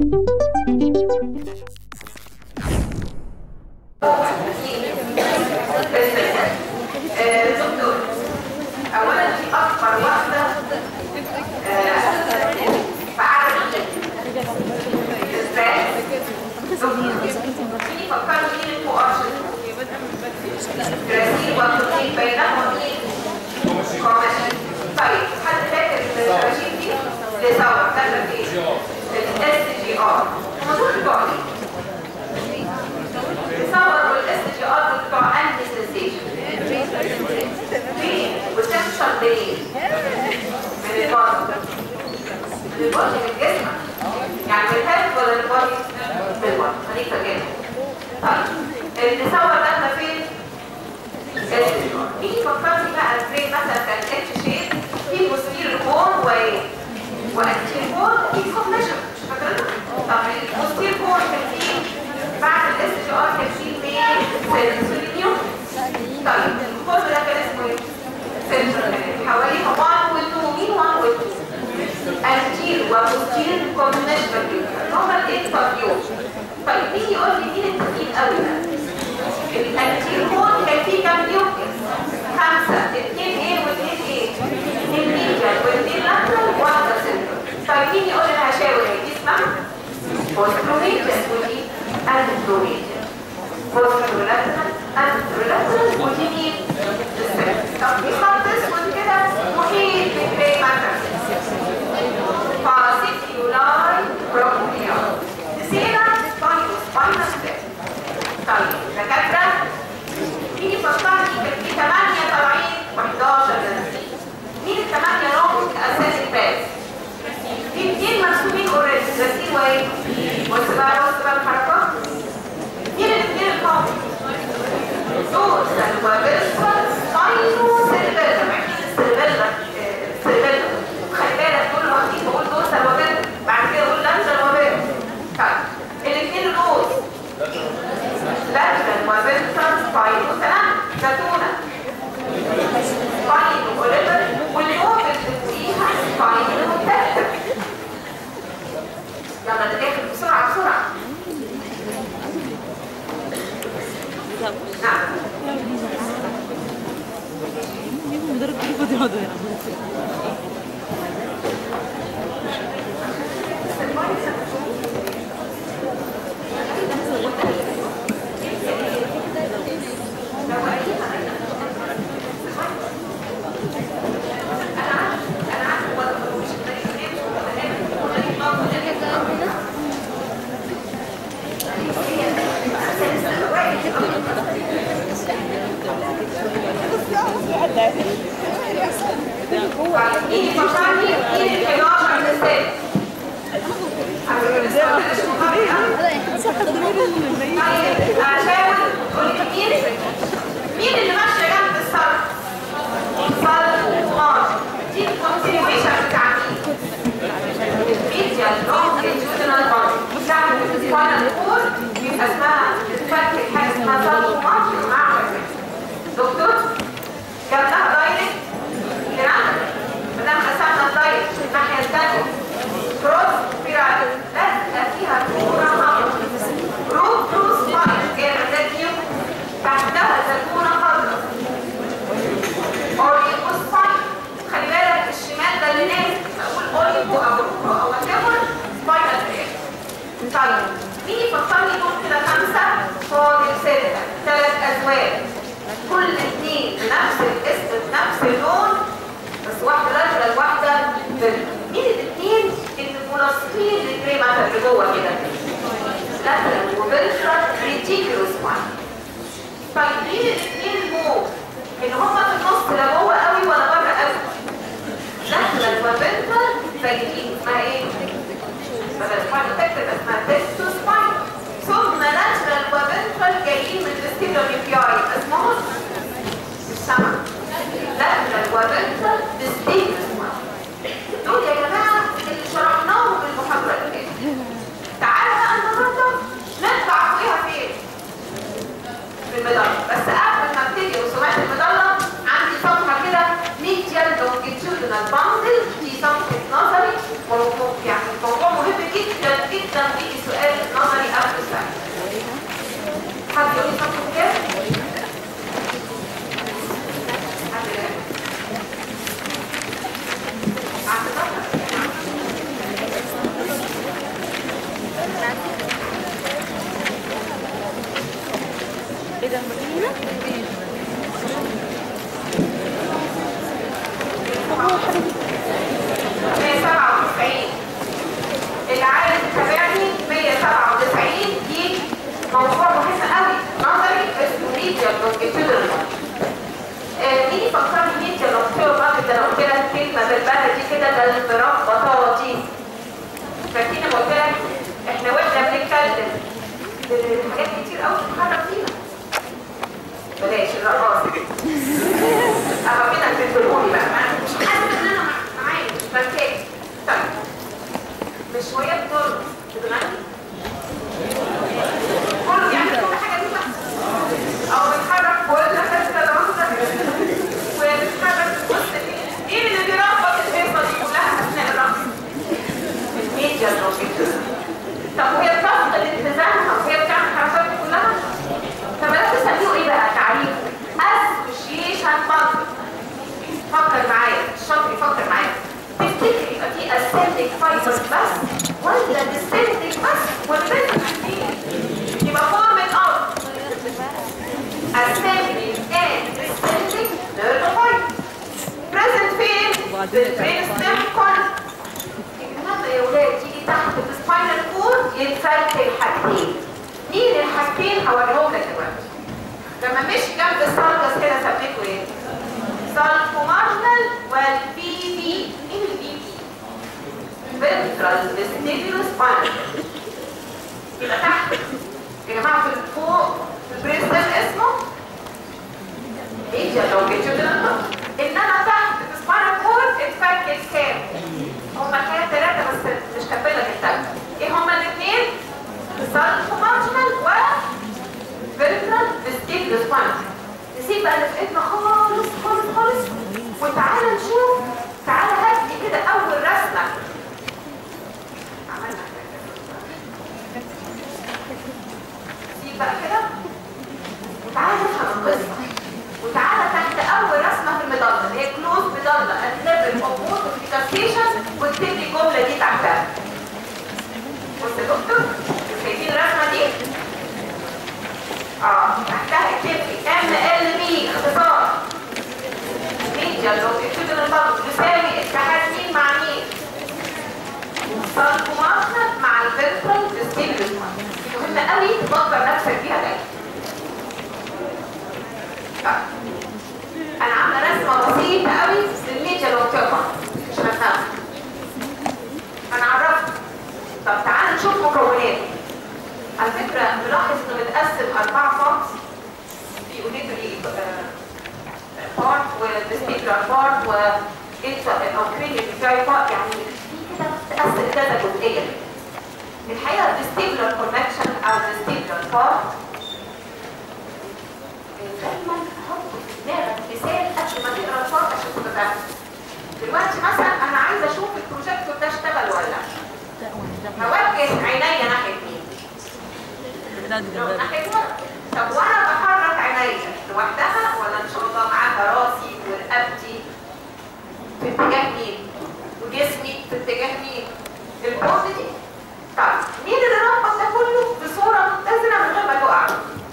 آه، دكتور اولا دي اكبر واحده آه، في عدد ازاي دكتور في فكروا مين المؤشر برازيل والبرازيل بينهم مين كوماشي طيب حد فاكر الرشيد دي لثوره كتبت ايه الاس جي ار هم دول بتوع ايه تصور والاس جي ار دول بتوع انتي سنسيشن ليه؟ وتحصل ليه؟ من البطن من البطن من الجسم يعني من الهيد ولا البطن؟ من البطن خليك فاكرها طيب التصور ده احنا فين؟ مين فكرني بقى ازاي مثلا كان اتش شيب في بوستير بون و وانتير بون في كومبليشن مش فاكرينها؟ طب البوستير بون كان فيه بعد الاس جي ار كان فيه مين؟ سيلينيوم طيب الخرم ده كان اسمه ايه؟ سنترال حواليها 1 و 2 مين 1 و 2 انتير وبوستير كومبليشن هما الانترفيو طيب مين يقول لي مين التقيل قوي ده؟ الانتير بون كان فيه كام نيوكليس؟ خمسة اثنين ايه واثنين ايه؟ اثنين ميديال واثنين لاترال وواحدة سنترال طيب مين يقول لي هشاور ايه؟ دي اسمها بوستروميديال ودي انتروميديال بوسترولاترال انترولاترال ودي مين؟ السنترال طب في خط اسود كده محيط بالجراي ماتر فاسيكيولاي بروكوليا نسينا سباينو سباينو طيب دكاتره مين يفكرني كان في 8 طالعين و11 نازلين مين الثمانيه رابط اساسي باس في اثنين مرسومين اوريدي نازلين وايه بص بقى بص بقى الحركات مين الاثنين القوم دول سلوابيرسال ساينو سيربيلا عارفين السيربيلا السيربيلا خلي بالك دول لوحدين بقول دول سلوابيرسال بعد كده بقول لانجل وبيرسال طيب الاثنين الروز لاترال وفنترال سباينو تمام زيتونه سباينو اوليفر والنوب اللي فوقيها سباينو تكتر يلا نتاخد بسرعه بسرعه نعم ايه فكرني ايه ال 11 مثال طيب عشان قولي مين مين اللي ماشيه جنب الصرف؟ صلمات دي الكونتينيويشن بتاع مين؟ ميديال لونجيتيودينال بادي بتاع السباينال كورد بيبقى اسمها بتفكر حاجه اسمها صلمات مع دكتور جنبها دايركت كده ما دام قسمنا الدايركت الناحيه الثانيه كروس بيرال لازم يبقى فيها كوره خضراء روب كروس باين جايه من ديو تحتها زيتونه خضراء اوريكو سباين خلي بالك الشمال ده اللي نازل اقول اوريكو او روكو او وات سباينال تريك طيب مين يفكرني دول كده خمسه فاضل سته ثلاث ازواج كل اثنين بنفس الاسم بنفس اللون بس واحده لاترال واحده فيرتيكال مين الاثنين اللي ملاصقين للجري ماتر اللي جوه كده لاترال وفيرتيكال ريتيكولوس وان طيب مين الاثنين الموف اللي هم في النص لا جوه قوي ولا بره قوي لاترال وفيرتيكال فاجئين اسمها ايه؟ بدل سباين تكتب اسمها تيستو سباين ثم لاترال وفيرتيكال جايين من الفيستيبولار نيوكلياي اسمهم السمع لاترال وفيرتيكال ديستينكت دول يا جماعه اللي شرحناهم في المحاضره اللي فاتت تعالى بقى النهارده نطلع فيها فين؟ في المدرج بس قبل ما ابتدي رسومات المدرج عندي صفحه كده ميديال لونجيتيودينال باندل دي صفحه نظري موضوع يعني موضوع مهم جدا جدا المربطاتي فاكرين لما قلت لك احنا واحنا بنتكلم حاجات كتير قوي بتتحرك فينا بلاش الرقاصه اهو كده بتقولوا بقى ما مش حاسه ان انا معايا مش بركز طيب مش وهي بترقص بتغني كله بيعمل كل حاجه دي بس او بتحرك كل حاجه كده لوحدها وبتتحرك في وسط ايه اللي بيربط الهيصه دي كلها اثناء الرقص الميديا الروبيتس طب وهي بتفقد اتزانها وهي بتعمل الحركات دي كلها طب ده تسميه ايه بقى تعريف اسوشيشن فانكشن فكر معايا الشاطر يفكر معايا تفتكر يبقى في اسيليك فايبرز بس ولا ديستنتك بس ولا بس يبقى فورمت اوت اسيليك اند ديستنتك نيرف فايبر بريزنت فين؟ بالبرين ستيم كون الكلام يا ولاد يجي تحت السباينال كورد يتفك الحاجتين مين الحاجتين هوريهم لك دلوقتي لما مشي جنب السالكس كده سميته ايه؟ سالكو مارجنال والبي بي مين البي بي؟ فينترال فيستيبيولو سباينال يبقى تحت يا جماعه في فوق في البريستم اسمه ايه لو كده انما تحت في سباينال كورد اتفك الكام هما كانت ثلاثة بس مش كملة لك الثالثة ايه هما الاثنين؟ سالكو مارجنال و فيرترال فيستيبيولو سباينال نسيب بقى اللي في ايدنا خالص خالص خالص وتعالى نشوف تعالى هات لي كده اول رسمه عملنا سيب بقى كده وتعالى نفهم القصه وتعالى تحت اول رسمه في المضله اللي هي كلوز مضله at level of modification واكتب لي الجمله دي تحتها بص يا دكتور شايفين الرسمه دي؟ اه تحتها اكتب لي ام ال بي اختصار ميديا لو اكتب لي الضغط يساوي اتحاد مين مع مين؟ فالكومارنا مع الفيرترال فيستيبيولوس مهم قوي تفكر نفسك فيها دايما انا عامله رسمه بسيطه قوي للميديا لو تقع عشان افهم انا عرفت طب تعال نشوف مكوناته على فكرة ملاحظ انه متقسم أربعة بارتس في اونيتري بارت وفيستيكولار بارت وانتر او كرينيال بتاعي بارت يعني في كده متقسم كذا جزئية الحقيقة الفيستيكولار كونكشن او الفيستيكولار بارت دايما حط في دماغك مثال قبل ما تقرا البارت عشان تبقى فاهم دلوقتي مثلا انا عايزه اشوف البروجيكتور ده اشتغل ولا لا هوجه عينيا ناحيه مين لو ناحية ورا طب وانا بحرك عينيا لوحدها ولا ان شاء الله معاها راسي ورقبتي في اتجاه مين وجسمي في اتجاه مين البوز دي طيب مين اللي ربط ده كله بصوره متزنه من غير ما تقع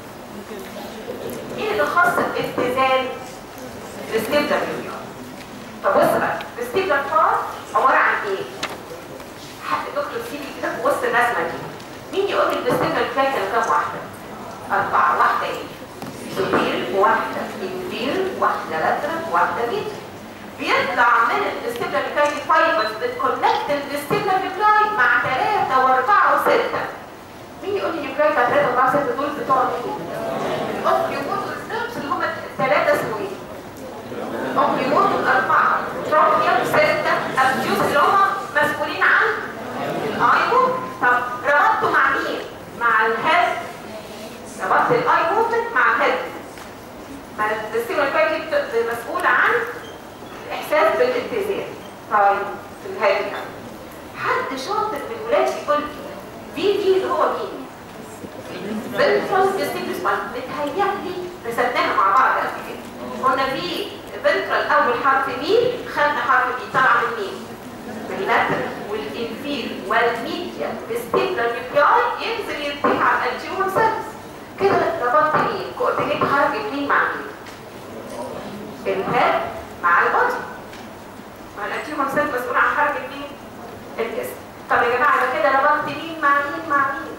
مين اللي خاص باتزان الستيبلر طب بص بقى الستيبلر بار عباره عن ايه حد دكتور سيبي كده في وسط الرسمه دي مين يقول لي البستيبلر بتاعي كان كام واحده اربعه واحده ايه سوبير واحده انفير واحده لاترال واحده ميد بيطلع من الفيستيبلر بتاعي فايبرز بتكونكت الفيستيبلر بتاعي مع ثلاثه واربعه وسته مين يقول لي نيوكلاي بتاع ثلاثه واربعه وسته دول بتوع مين؟ الاوبيوموت والسيرفس اللي هم الثلاثه اسمه ايه؟ الاوبيوموت الاربعه تروبيوم سته ابيوس اللي هم مسؤولين عن الايمو طب ربطته مع مين؟ مع الهيد ربطت الاي موفمنت مع الهيد مع الستيمول باكيت مسؤول عن الاحساس بالاتزان طيب في الهيد يعني حد شاطر من ولادي يقول في في اللي هو مين؟ فنترال فيستيبلس متهيألي رسمناها مع بعض قبل كده قلنا في فنترال اول حرف بي خدنا حرف بي طلع من مين؟ من اللاترال والانفير والميديا فيستيبلر نيوكلاي ينزل يرتفع على الانتيور سيلز كده ربطت مين؟ كوردينيت حركه مين مع مين؟ الهيد مع البادي مع الانتيور سيلز مسؤول عن حركه مين؟ الجسم طب يا جماعه يبقى كده ربطت مين مع مين مع مين؟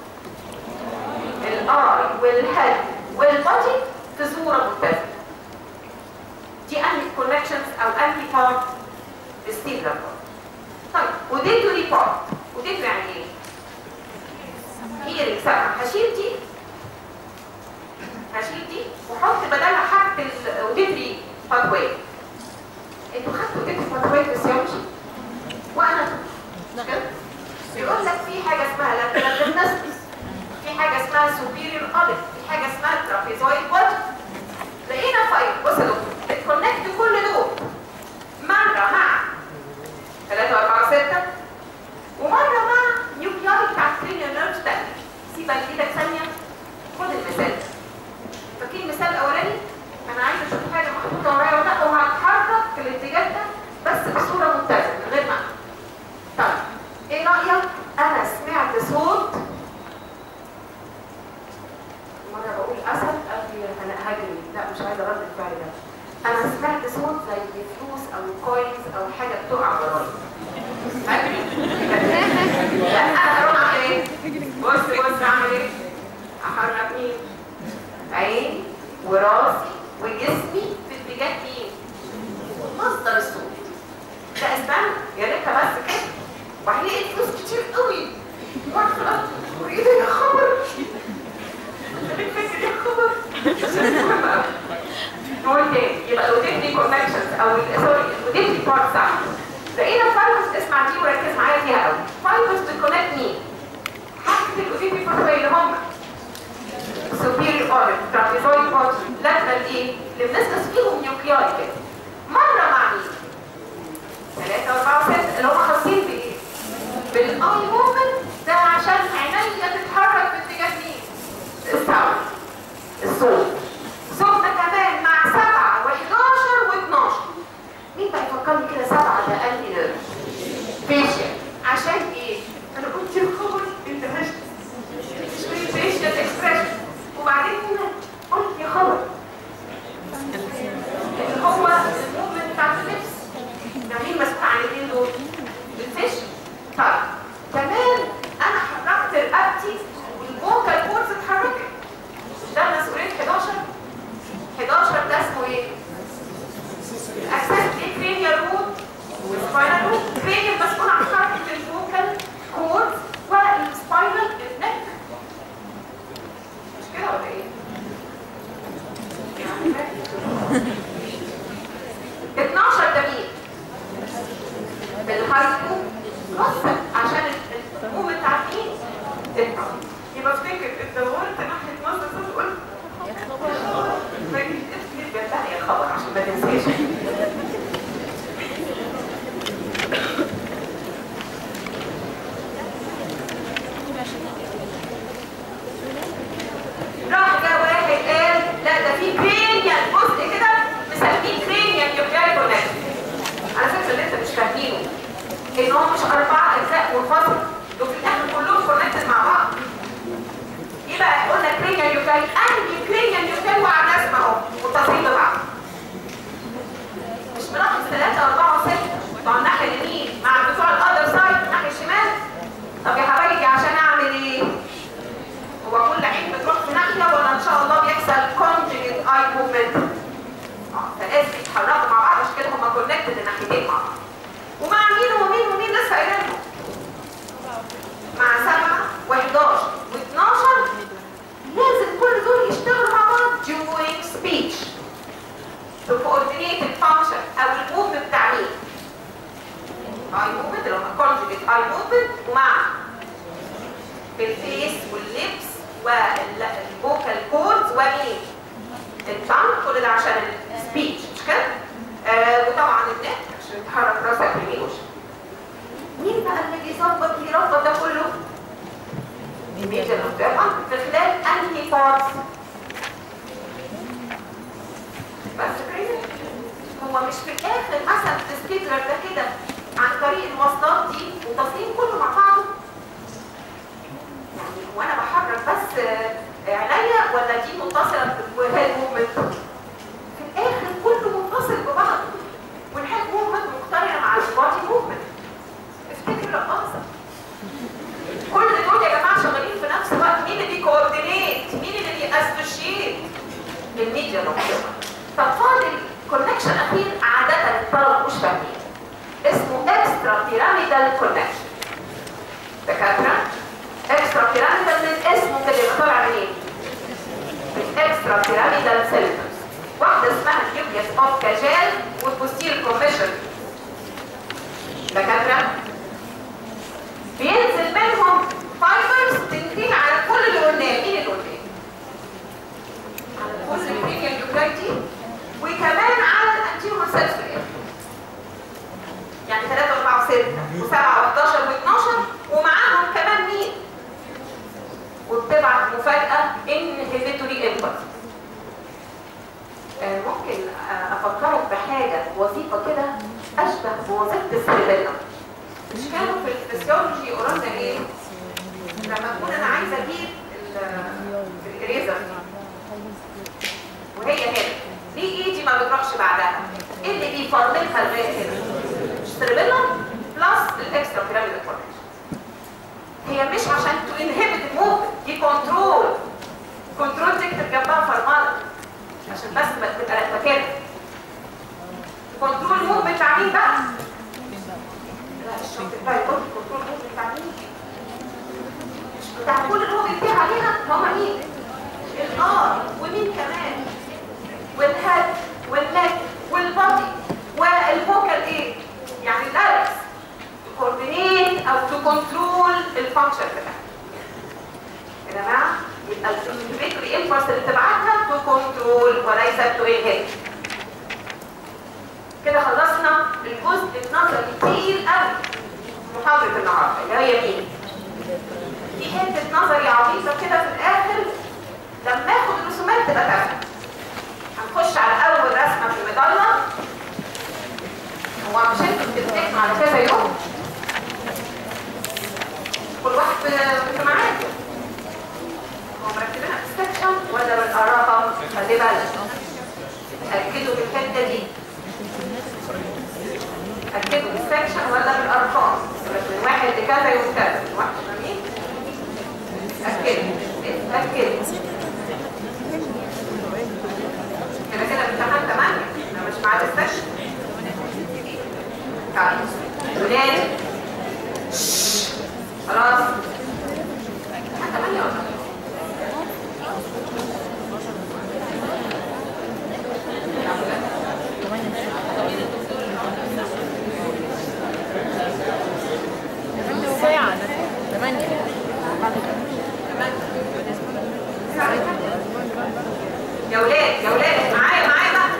الاي والهيد والبادي في صوره متزنه دي انهي كونكشنز او انهي بارت الستيبلر بارت اوديتوري بارت اوديتوري يعني ايه؟ هيرنج سمع هشيل دي هشيل دي واحط بدلها حرف الاوديتوري باثواي انتوا خدتوا اوديتوري باثواي في السيولوجي وانا مش كده؟ يقول لك في حاجه اسمها لاترال في حاجه اسمها سوبيريور اوديت في حاجه اسمها ترابيزويد بودي لقينا فايل بص يا دكتور بتكونكت كل دول مره مع 3 4 6 ومره مع نيوكليار بتاع الكرينيال نيرف تاني سيبها ايدك ثانيه خد المثال فاكرين المثال الاولاني انا عايزه اشوف حاجه محطوطه ورايا ولا لا وهتحرك في الاتجاه ده بس بصوره متزنه من غير معنى طيب ايه رايك انا سمعت صوت مرة بقول أسد قال لي أنا هجري لا مش عايزة رد الفعل ده أنا سمعت صوت زي فلوس أو كوينز أو حاجة بتقع ورايا هجري لا أنا هروح أعمل إيه؟ بص بص أعمل إيه؟ أحرك مين؟ عيني وراسي وجسمي في اتجاه مين؟ مصدر الصوت ده استنى يا ريتها بس كده وبعدين لقيت فلوس كتير قوي واحدة وايه ده يا خبر نقول تاني يبقى الاوديتري كونكشنز او سوري الاوديتري بارت صح لقينا فايبرز اسمع دي وركز معايا فيها قوي فايبرز تكونكت مين؟ حاجه الاوديتري بارت اللي هم superior orbit trapezoid body lateral ايه؟ اللي بنسقط فيهم نيوكلياي كده مره مع مين؟ 3 4 6 اللي هم خاصين بايه؟ بالاي موفمنت ده عشان عينيا تتحرك في اتجاه مين؟ الساوند الصوت صوتنا كمان مع 7 و11 و12 مين بقى يفكرني كده 7 ده قال لي نيرف فيشيال عشان ايه؟ انا قلت يا خبر اندهشت شويه فيشيال اكسبريشن وبعدين هنا قلت يا خبر اللي هو الموفمنت بتاع اللبس ده مين مسؤول عن الاثنين دول؟ الفيش طيب كمان انا حركت رقبتي والفوكال كورس اتحركت ده مسؤوليه 11 11 ده اسمه ايه؟ الاكسس دي كرينيال روت والسباينال روت كرينيال مسؤول عن حركه الفوكال كورس والسباينال النك مش كده ولا ايه؟ يعني 12 ده مين؟ بالهايبو مصر عشان المومنت عارفين يبقى افتكر انت دورت ناحيه مصر تقول يا خبر يا خبر عشان ما تنساش راح جه واحد قال لا ده في كرينيال جزء كده مسميه كرينيال نيوكليار كونكشن على فكره اللي انت مش فاهمينه ان هم مش اربعه اجزاء منفصل دول في الاخر كلهم كونكتد مع بعض يبقى قلنا كرينيال نيوكليار انهي كرينيال نيوكليار وعلى الرسم اهو متصلين ببعض مش ملاحظ ثلاثه اربعه وسته بتوع الناحيه اليمين مع بتوع الاذر سايد الناحيه الشمال طب يا حبايبي عشان اعمل ايه؟ هو كل عين بتروح في ناحيه ولا ان شاء الله بيحصل كونجيت اي موفمنت اه فلازم يتحركوا مع بعض عشان كده هم كونكتد الناحيتين مع بعض ومع مين ومين ومين لسه قايلينهم مع 7 و11 و12 لازم كل دول يشتغلوا مع بعض during speech to coordinate the function او الموفمنت بتاع مين اي موفمنت اللي هم conjugate اي موفمنت ومع الفيس واللبس والفوكال كوردز ومين الفم كل ده عشان السبيتش مش كده آه وطبعا النك عشان تحرك راسك يمين وشمال مين بقى اللي بيظبط يربط ده كله الميجر طبعا في خلال انهي بارتس بس كده هو مش في الاخر مثلا السكيدلر ده كده عن طريق المواصلات دي وتصميم كله مع بعضه يعني هو انا بحرك بس عينيا ولا دي متصله بهاد موفمنت في الاخر كله متصل ببعض والهاد موفمنت مقترنه مع البادي موفمنت افتكر الرقاصه كل دول يا جماعه شغالين في نفس الوقت مين اللي بيكوردينيت مين اللي بيأسوشيت الميديا نقطه طب فاضل كونكشن اخير عاده الطلبه مش فاهمين اسمه اكسترا بيراميدال كونكشن دكاتره اكسترا بيراميدال من اسمه كده يبقى طالع منين؟ من اكسترا بيراميدال سيلفرز واحده اسمها نيوكليس اوف كاجال والبوستير كوميشن دكاتره بينزل منهم فايبرز تنتهي على كل اللي قلناه مين اللي قلناه؟ على كل البريميوم نيوكلايتي وكمان على الانتيريور سيلز يعني 3 و4 و6 و7 و11 و12 ومعاهم كمان مين؟ وبتبعت مفاجأة انهبيتوري امبلس ممكن آه، افكرك بحاجة وظيفة كده اشبه بوظيفة السيربيلم مش كانوا في الفسيولوجي قررنا ايه؟ لما اكون انا عايزة اجيب ال- الاريزر وهي هنا ليه ايدي ما بتروحش بعدها؟ ايه اللي بيفرملها لغاية هنا؟ سيربيلم بلس الاكسترا بيراميدال كونكشن هي مش عشان تو انهبت الموفمنت دي كنترول كنترول تكتب جنبها فرمله عشان بس ما تبقى مكانها كنترول موفمنت بتاع مين بقى؟ لا الشرط بتاعي يقول كنترول موفمنت بتاع مين؟ مش بتاع كل اللي هو بينتهي عليها هما مين؟ الار ومين كمان؟ والهيد والنك والبادي والفوكال ايه؟ يعني الاركس كوردينيت او تو كنترول الفانكشن بتاعها يا جماعه يبقى الانهبيتوري امبلس اللي بتبعتها تو كنترول وليس تو انهبيت كده خلصنا الجزء النظري التقيل قوي محاضره النهارده اللي هي مين؟ دي حته نظري عبيطه كده في الاخر لما اخد الرسومات تبقى تمام هنخش على اول رسمه في المظله هو مش انتوا بتتفقوا على كذا يوم كل واحد في في ميعاد هو مرتبينها في السكشن ولا بالارقام خلي بالك اكدوا بالحته دي اكدوا بالسكشن ولا بالارقام من واحد لكذا يوم كذا من واحد لمين اكدوا اكدوا كده كده امتحان 8 انا مش معاد السكشن طيب ولاد خلاص ثمانية ولا ساعة ثمانية يا ولاد يا ولاد معايا معايا بقى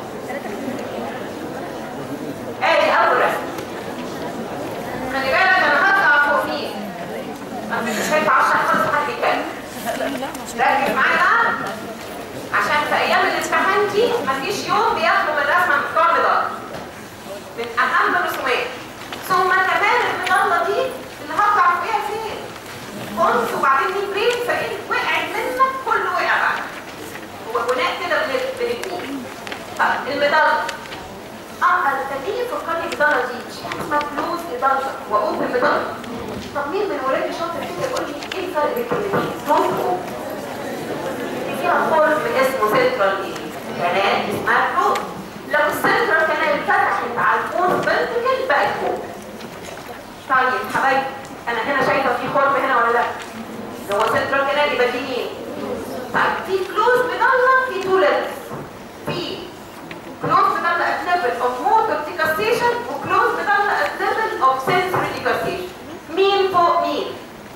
ادي اول رسمه خلي بالك انا هطلع فوق مين انا مش هينفع عشان خالص حد يتكلم ركز معايا بقى عشان في ايام الامتحان دي مفيش يوم بياخدوا من الرسمه من بتوع المضاد من اهم الرسومات ثم كمان المضله دي اللي هطلع فوقيها فين؟ كنت وبعدين مين بريد فايه وقعت منك كله وقع بقى هو بناء كده بن- بنبنيه طيب المضله اه التدريب فكرني بالضلة دي مش حاجة اسمها كلوز لضلة واوبن بضلة طب مين من ولادي شاطر كده يقول لي ايه الفرق بين الكلمتين؟ كلوز واوبن دي فيها خرم اسمه سنترال ايه؟ كانال اسمها كلوز لو السنترال كانال فتحت على الفور فيرتيكال بقت اوبن طيب حبايبي انا هنا شايفه في خرم هنا ولا لا؟ لو هو سنترال كانال يبقى دي مين؟ طيب في كلوز بضلة في تو ليفلز في كلوز بضلة at level of motor decassation وكلوز بضلة at level of sensory decassation مين فوق مين؟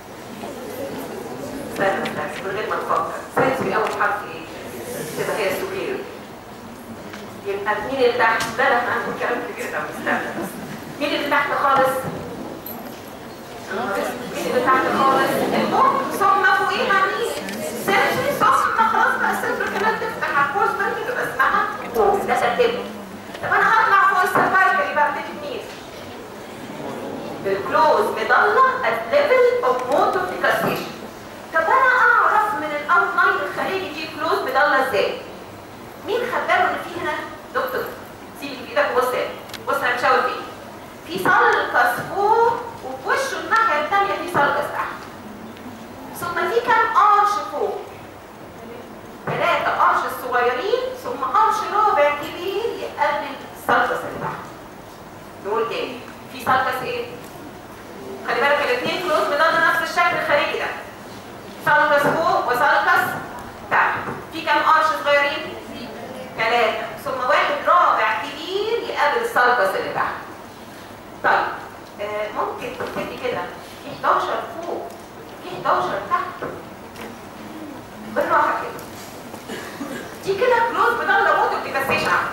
استنى استنى من غير ما نفكر sensory أول حرف ايه؟ تبقى هي superior يبقى مين اللي تحت؟ لا لا احنا هنقول كلام كتير قوي استنى بس مين اللي تحت خالص؟ مين اللي تحت خالص؟ الموت ثم فوقيها مين؟ sensory ثم خلاص بقى السنتر كمان تفتح على الفورس بنك تبقى اسمها فوق ده ترتيبه طب انا هطلع فوق السيرفايكل يبقى ابتدي منين؟ بالكلوز مضله at level of motor decassation طب انا اعرف من الاوتلاين الخارجي دي كلوز مضله ازاي؟ مين خد باله ان في هنا دكتور سيب اللي في ايدك وبص هنا بص انا بشاور فين في سلقس فوق وفي وشه الناحيه الثانيه في سلقس تحت ثم في كام قرش فوق ثلاثة قرش الصغيرين ثم قرش رابع كبير يقلل السلقس اللي تحت نقول تاني في سالكس ايه خلي بالك الاثنين كلوز بضل نفس الشكل الخارجي ده سالكس فوق وسالكس تحت في كام قرش صغيرين ثلاثة ثم واحد رابع كبير يقابل السالكس اللي تحت طيب آه ممكن تكتبي كده في 11 فوق في 11 تحت بالراحة كده دي كده كلوز بضل موت بتكسيش عنها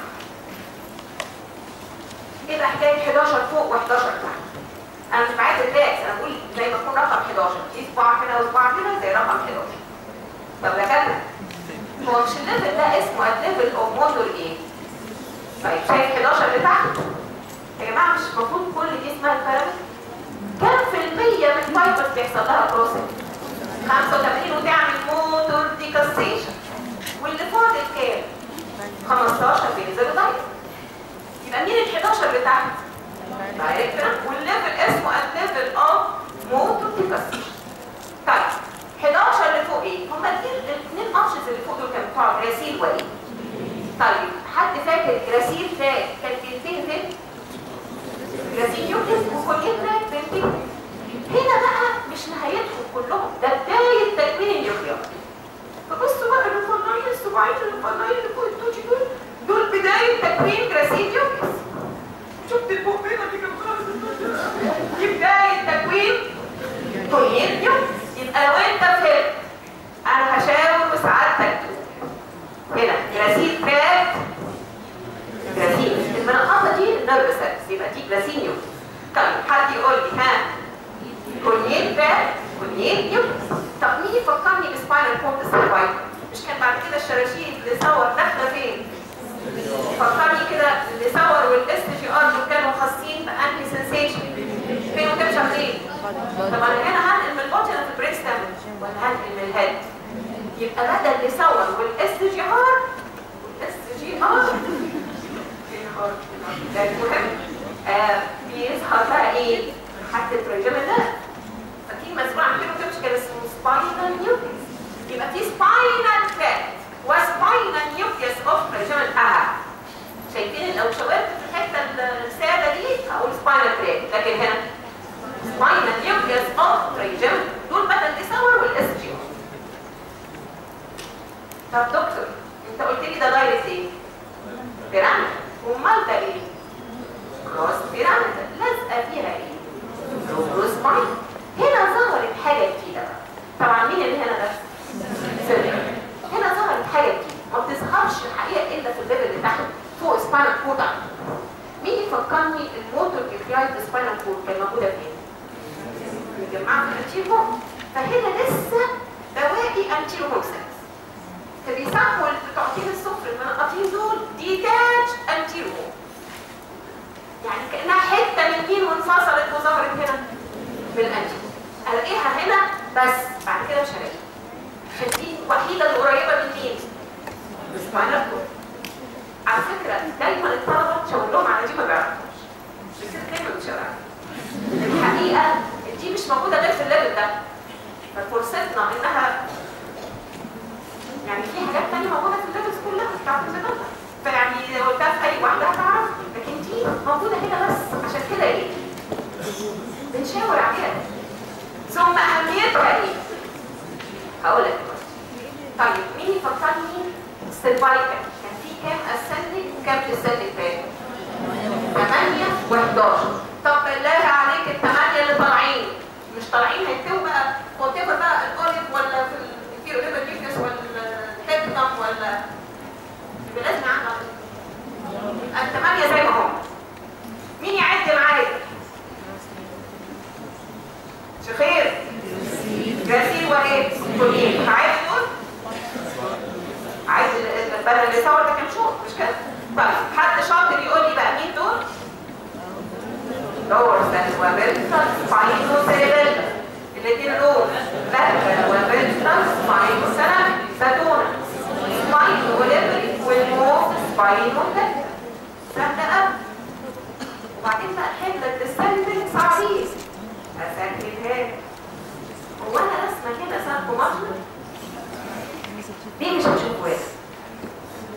ايه بقى حكايه 11 فوق و11 تحت انا مش بعد الرياكس انا بقول زي ما يكون رقم 11 في صباع كده وصباع كده زي رقم 11 طب يا كده هو مش الليفل ده اسمه الليفل اوف مودول ايه طيب شايف 11 اللي تحت يا جماعه مش المفروض كل دي اسمها البيراميد كام في المية من الفايبرز بيحصل لها كروسنج 85 وتعمل موتور ديكاستيشن واللي فاضل كام 15 بينزلوا دايركت يبقى مين ال 11 اللي تحت دايركت والليفل اسمه الليفل اوف موتور ديكاستيشن طيب 11 اللي فوق ايه هم الاثنين اوبشنز اللي فوق دول كانوا بتوع جراسيل وايه طيب حد فاكر جراسيل تراك كان بينتهي فين جراسيل يوكليس وكولين تراك بينتهي هنا بقى مش نهايتهم كلهم ده بدايه تكوين النيوكليوم فبصوا بقى الفضائيين السبعين الفضائيين اللي فوق التوجي دول دول بدايه تكوين جراسيل يوكليس شفت البوق هنا دي كان خالص دي بدايه تكوين كولين يوكليس يبقى لو انت فهمت انا هشاور وسعادتك هنا جراسيل تراك جراسيل المنقطه دي النيرف سيلز يبقى دي جراسيل يوكليس طيب حد يقول لي ها كونيل تراك كونيل يوكليس طب مين يفكرني بسباينال كورد سيرفايف مش كان بعد كده الشراشيب اللي صور داخله فين فكرني كده اللي صور والاس جي ار دول كانوا خاصين بانهي سنسيشن فين وكام شهرين طبعا هنا هنقل من البوتن في البريك ستام ولا هنقل من الهيد يبقى بدل اللي صور والاس جي ار والاس جي ار ده المهم آه بيظهر بقى ايه حتى الترجمه ده فاكرين مسؤول عن كده كده كان اسمه سباينال نيوكليس يبقى في سباينال تراك وسباينال نيوكليس اوف ترجمه اها شايفين لو شاورت في الحته الساده دي هقول سباينال تراك لكن هنا سباينال نيوكليس اوف ترجمه دول بدل تصور والاس جي طب دكتور انت قلت لي ده دايركت ايه؟ بيراميد امال ده ايه؟ كروس بيراميد لازقه فيها ايه؟ كروس باين هنا ظهرت حاجه جديده بقى طبعا مين اللي هنا ده؟ سيلفر هنا ظهرت حاجه جديده ما بتظهرش الحقيقه الا في الليفل اللي تحت فوق سباينال كورد مين يفكرني الموتور جليايد سباينال كورد كان موجوده فين؟ متجمعه في الانتيرو فهنا لسه بواقي انتيرو هوكسنس فبيسموا البتوعتين الصفر المنقطين دول ديتاتش انتيرو يعني كانها حته من مين وانفصلت وظهرت هنا من الانتيرو الاقيها هنا بس بعد كده مش هلاقيها عشان دي الوحيده اللي قريبه من مين؟ سباينال كورد على فكره دايما الطلبه تشاور لهم على دي ما بيعرفوش بس كده دايما بتشاور الحقيقه دي مش موجوده غير في الليفل ده ففرصتنا انها يعني في حاجات تانية موجودة في الليفلز كلها بتاعت الزبالة فيعني لو قلتها في أي واحدة هتعرف لكن دي موجودة هنا بس عشان كده إيه؟ بنشاور عليها ثم أهميتها إيه؟ هقول لك طيب مين يفكرني سيرفايكال كان في كام اسندك وكام اسندك تاني؟ 8 و11 طب بالله عليك الثمانية اللي طالعين مش طالعين هيكتبوا بقى وات بقى الاوليف ولا في الفيرو ليفر نيوكليس ولا التكنم ولا يبقى لازم اعمل يبقى الثمانية زي ما هم مين يعد معايا؟ شخير جراسيل وايه؟ كلين عايز دول؟ عايز بدل اللي صور ده كان شوط مش كده؟ طيب حد شاطر يقول لي بقى مين دول؟ دور وبنتر سباينو سيريبيلا الاثنين دول بهبل وبنتر سباينو سيريبيلا ساتونا سباينو وليبري والموف سباينو ليبري سهلة وبعدين بقى حملة الديسندنج صعبين اسهلها هو انا رسمه كده ساركو مطلب ليه مش هتشوف واحد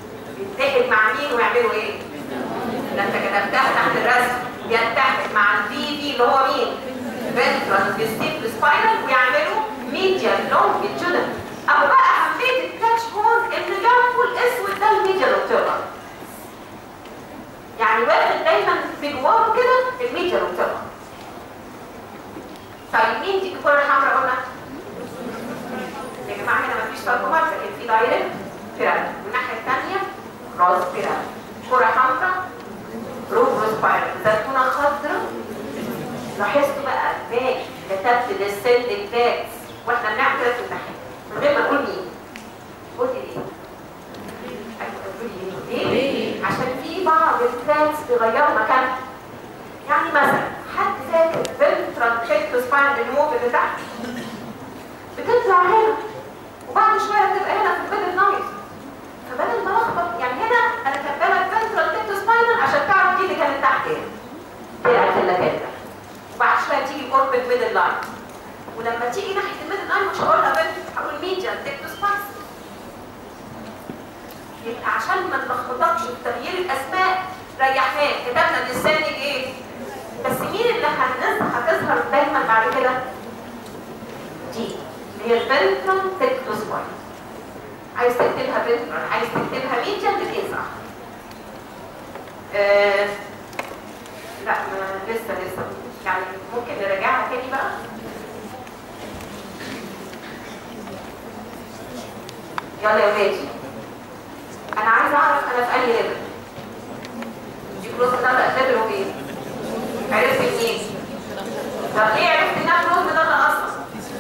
بيتحد مع مين ويعملوا ايه ده انت كتبتها تحت الرسم يتحد مع الدي اللي هو مين؟ فنترال فيستيبل سبايرال ويعملوا ميديال لونجيتيودنال او بقى اهميه التاتش هون ان جنبه الاسود ده الميديال اوبتيرنال يعني واخد دايما في جواره كده الميديال اوبتيرنال طيب مين دي الكره الحمراء قلنا؟ يا جماعه هنا مفيش ساركومات لكن في دايركت بيراميد والناحيه الثانيه راس بيراميد كره حمراء روبرو سبايرال زيتونه خضراء لاحظتوا بقى باقي كتبت ديسندنج باكس واحنا بنعمل كده في الناحيه من غير ما نقول مين قلت ليه؟ ليه؟ عشان في بعض التراكس بيغيروا مكانها يعني مثلا حد فاكر فنترال تشيكتو سباين الموف اللي تحت بتطلع هنا وبعد شويه بتبقى هنا في الميدل نايت فبدل ما الخبط يعني هنا انا كاتبه لك فنترال تشيكتو سباينال عشان تعرف دي اللي كانت تحت هنا طلعت اللي كانت تحت وبعد شويه تيجي الاوربت ميدل لاين ولما تيجي ناحيه الميدل لاين مش هقولها بنت هقول ميديان تكتو سبايس يبقى عشان ما نلخبطكش في تغيير الاسماء ريحناه كتبنا ديسندنج ايه بس مين اللي هنظهر هتظهر دايما بعد كده دي اللي هي الفنترال تكتو سبايس عايز تكتبها فنترال عايز تكتبها ميديان الاثنين صح آه لا ما لسه لسه يعني ممكن نراجعها تاني بقى يلا يا ولادي انا عايزه اعرف انا في انهي ليفل دي كلوز ده ليفل وفين عرفت منين طب ليه عرفت انها كلوز ده اصلا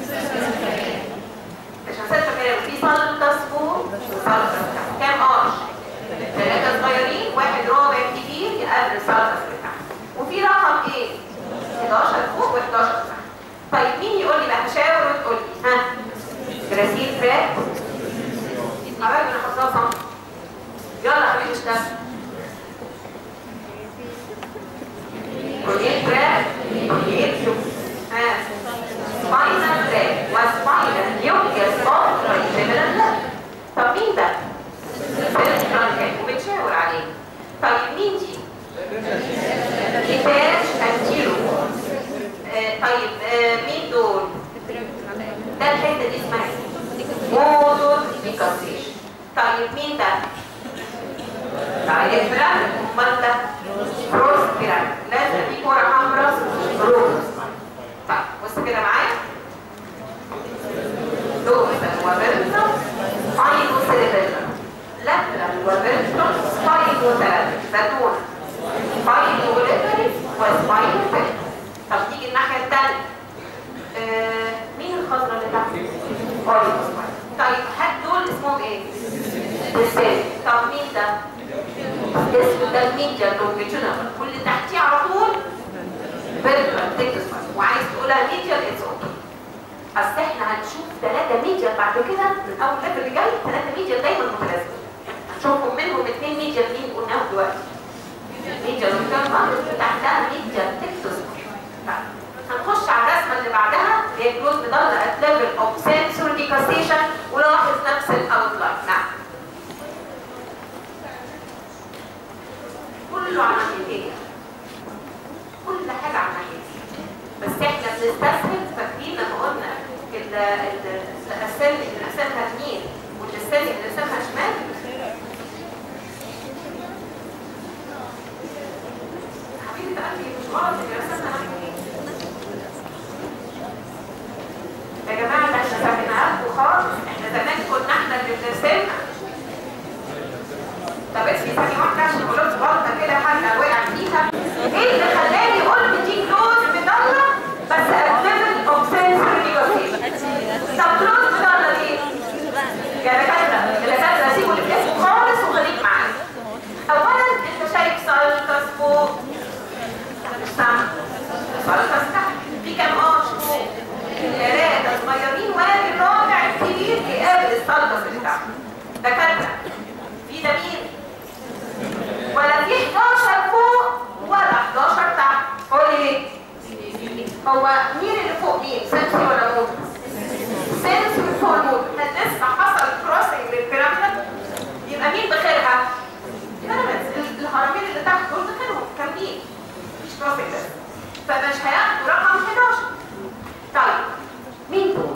عشان ستة كلام في سلطة فوق وسلطة تحت كام ارش ثلاثة صغيرين واحد رابع كبير يقابل سلطة تحت وفي رقم ايه 11 فوق و11 تحت طيب مين يقول لي بقى هشاور وتقول لي ها جراسيل فراك حبايبي انا حافظاها صم يلا يا حبيبي اشتغل كوليت فراك كوليت شوف ها سباينال فراك وسباينال يوكيس اوف ترايجيمنال لا طب مين ده؟ سيرفرال وبتشاور عليه طيب مين دي؟ كتاش انتيرو آه طيب آه مين دول؟ ده الحته دي اسمها موتور ديكاسيشن طيب مين ده؟ طيب بيراميد امال ده؟ روز بيراميد لازم في كوره حمراء روز طيب بص كده معايا دوسا وبرتا فاينو سيريبيلا لاترال وبرتا فاينو ثلاثة زيتون فاينو ليتري وسباينو ثلاثة طب تيجي الناحية الثانية آه مين الخضرة اللي تحت؟ فاينو طيب هات دول اسمهم ايه؟ السيل طب مين ده؟ اسمه ده الميديا لونجيتيودنال واللي تحتيه على طول فيرتيكال تكتس وعايز تقولها ميديا اتس اوكي اصل احنا هنشوف ثلاثة ميديا بعد كده من اول ليفل اللي جاي ثلاثة ميديا دايما متلازمة هنشوفهم منهم اثنين ميديا مين قلناهم دلوقتي ميديا لونجيتيودنال تحتها ميديا تكتس هنخش على الرسمة اللي بعدها اللي هي كلوز مدلة at level of sensory decassation ولاحظ نفس الاوتلاين نعم كله على ناحيتين كل حاجة على ناحيتين بس احنا بنستسهل فاكرين لما قلنا ال- ال- الاسامي اللي بنقسمها يمين والاسامي اللي بنقسمها شمال حبيبي تأكد مش غلط اللي رسمنا ناحيتين يا جماعة ده احنا فاهمينها لكم خالص احنا زمان كنا احنا اللي بنرسمها طب اسمي ثانية واحدة عشان غلطت غلطة كده حاجة وقع فيها ايه اللي خلاني قلت دي كلوز مضلة بس اتليفل اوف سنسوري نيجاتيف طب كلوز مضلة ليه؟ يا دكاترة الدكاترة سيبوا اللي في اسمه خالص وخليك معايا اولا انت شايف سالكس فوق مش سامع سالكس تحت في كام ارش فوق ثلاثة صغيرين وادي الرابع الكبير بيقابل السالكس اللي تحت دكاترة في ده مين؟ ولا في 11 فوق ولا 11 تحت قول لي هو مين اللي فوق مين؟ سنسي ولا موت؟ سنسي فوق الموت هل لسه حصل كروسنج للبيراميد؟ يبقى مين بخيرها؟ البيراميدز الهرمين اللي تحت دول بخيرهم كاملين مفيش كروسنج بس فمش هياخد هناخده رقم 11 طيب مين دول؟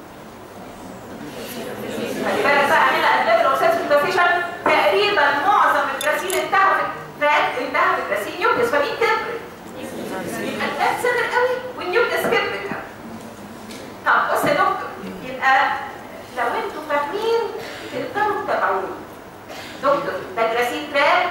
خلي بالك بقى هنا اسباب الاوكسيد سيتوفيشن تقريبا معظم الجراسيل انتهى في فات انتهى في الجراسيل نيوكليس فمين كبرت؟ يبقى الفات صغر قوي والنيوكليس كبرت قوي طب بص يا دكتور يبقى لو انتوا فاهمين تقدروا تتابعوني دكتور ده جراسيل تراك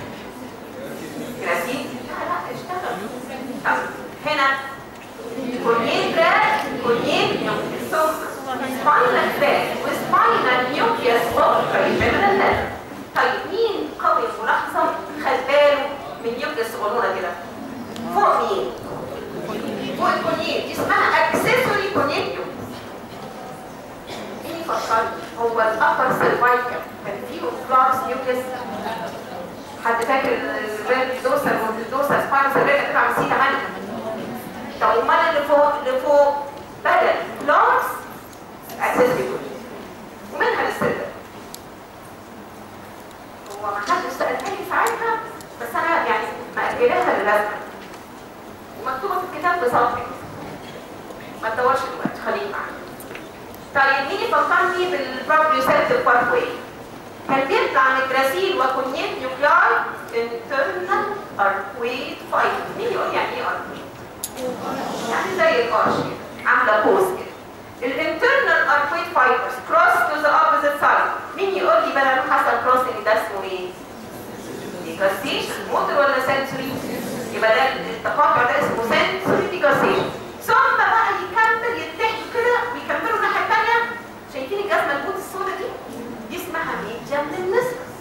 جراسيل لا لا اشتغل طب هنا كونين تراك كونين نيوكليس ثم سباينال تراك وسباينال نيوكليس اوف بريفيرال نيرف طيب مين قوي الملاحظه خد باله من نيوكليس صغنونه كده فوق مين؟ فوق الكونين دي اسمها اكسسوري كونين نيوكليس مين يفكرني هو الابر سيرفايكال كان فيه كلاس نيوكليس حد فاكر الريد دوسر والدوسر سباينال سيرفايكال بتاع مسيطه هاني طب امال اللي فوق اللي فوق بدل كلاس اساسي كله ومنها للسر هو ما حدش سالني ساعتها بس انا يعني مأجلاها للازمه ومكتوبه في الكتاب بصفحه ما تدورش دلوقتي خليك معايا طيب مين يفكرني بالبروبريوسيبتيف باثوي كان بيطلع من جراسيل وكونيت نيوكلاي انترنال اركويد فايت مين يقول يعني ايه اركويد؟ يعني زي القرش كده عامله بوز كده الانترنال اركويد فايبرز كروس تو ذا اوبوزيت سايد مين يقول لي بقى لو حصل كروسنج ده اسمه ايه؟ ديكاستيشن موتور ولا سنسوري؟ يبقى ده التقاطع ده اسمه سنسوري ديكاستيشن ثم بقى يكمل يتحدوا كده ويكملوا الناحيه الثانيه شايفين الجزمه البوت السوداء دي؟ دي اسمها ميديان للنسبس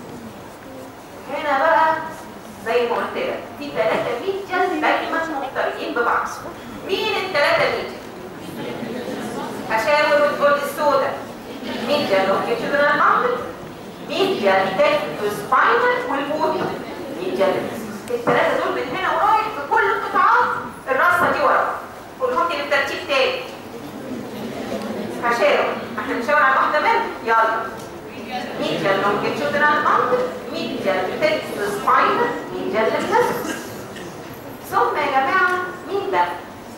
هنا بقى زي ما قلت لك في ثلاثه ميديان دايما مقترنين ببعض مين الثلاثه ميديان؟ هشاور وتقول لي السوداء ميديا لونجيتودينال ماندل ميديا تكتو سباينال والبودي ميديا الثلاثه دول من هنا ورايح في كل القطاعات الرصه دي ورا قولهم لي بالترتيب تاني هشاور احنا بنشاور على واحده منهم يلا ميديا لونجيتودينال ماندل ميديا تكتو سباينال ميديا للنسس ثم يا جماعه مين ده؟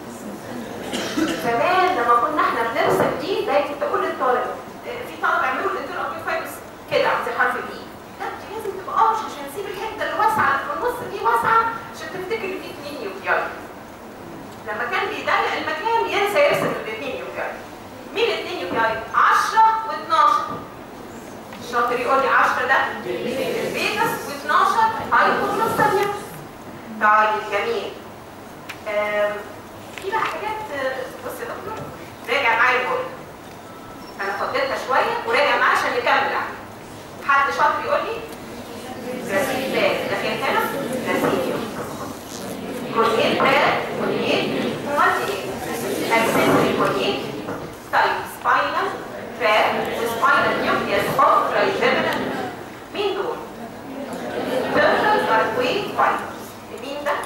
زمان لما كنا احنا بنرسم دي زي كنت اقول للطالب في طلبه يعملوا الانتر اوف فايبس كده زي حرف الاي لا دي لازم تبقى اوبش عشان نسيب الحته اللي واسعه اللي في النص دي واسعه عشان تفتكر ان في اثنين نيوكلياي لما كان بيضيق المكان ينسى يرسم الاثنين نيوكلياي مين الاثنين نيوكلياي 10 و12 الشاطر يقول لي 10 ده الفيجاس و12 هايبوكلوس ثانيه طيب جميل آم، في بقى حاجات بص يا دكتور راجع معايا الجول انا فضيتها شويه وراجع معايا عشان نكمل يعني حد شاطر يقول لي غسيل بال لكن هنا غسيل كونيت بال كونيت امال ايه؟ اكسسوري كونيت طيب سباينال فات وسباينال نيوكليس اوف ترايجيمينال مين دول؟ تيرنال اركويد فايبرز مين ده؟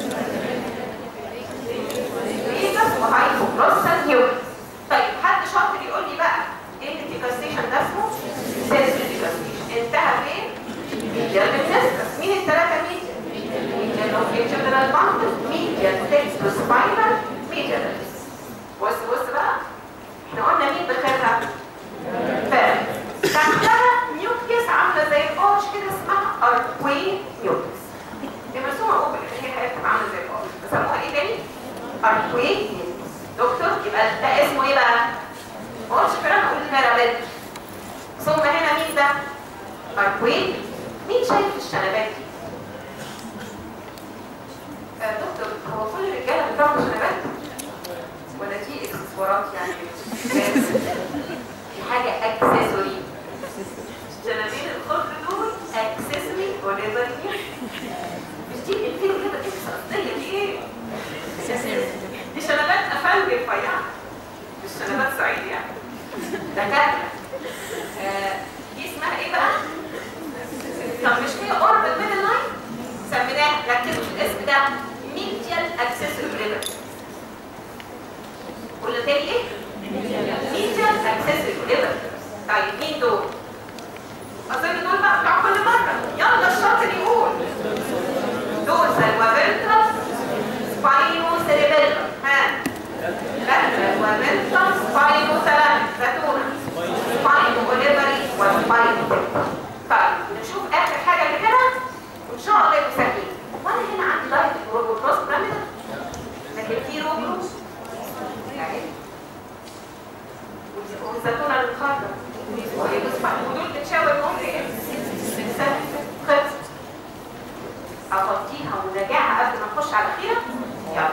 فيجاس وهايبوكلوسال نيوكليس طيب حد شاطر يقول لي بقى ايه الديكاستيشن ده اسمه؟ سيرسي ديكاستيشن انتهى فين؟ ميديا بالنسبة مين الثلاثة ميديا؟ ميديا لونجيتودينال باندل ميديا تكستو سباينال ميديا بص بص بقى احنا قلنا مين بخيرها؟ فاهم تحتها نيوكليس عاملة زي القرش كده اسمها اركوي نيوكليس دي مرسومة اوبن هي حياتها عاملة زي القرش بسموها ايه تاني؟ اركوي دكتور يبقى ده اسمه ايه بقى؟ ما قلتش كلام اقول البارامتر ثم هنا مين ده؟ اركوي مين شايف الشنبات دي؟ آه دكتور هو كل الرجاله بتعمل شنبات؟ ولا دي اكسسوارات يعني؟ دي حاجه اكسسوري الشنبين الخضر دول اكسسوري وليفر مش دي الفيلم كده اكس اصليه دي ايه؟ دي شنبات افندي رفيعه مش شنبات صعيد يعني دكاتره آه، دي اسمها ايه بقى؟ طب مش هي اوربت ميدل لاين؟ سميناها ركزوا في الاسم ده ميديال اكسسوري ريبر قلنا تاني ايه؟ ميديال اكسسوري ريبر طيب مين دول؟ اظن دول بقى بتوع كل مره يلا الشاطر يقول دول سلوى فيرترال سباينوس سيريبيلم ها لاترال ومنتال سباينو ثلاثة زيتونة سباينو اوليفري وسباينو طيب نشوف اخر حاجة اللي هنا وان شاء الله يبقوا سهلين وانا هنا عندي لايت روبوتوس بيراميدال لكن في روبوتوس اهي والزيتونة المخضر ودول بتشاور ممكن سهل خلص افضيها ونراجعها قبل ما نخش على الاخيره يلا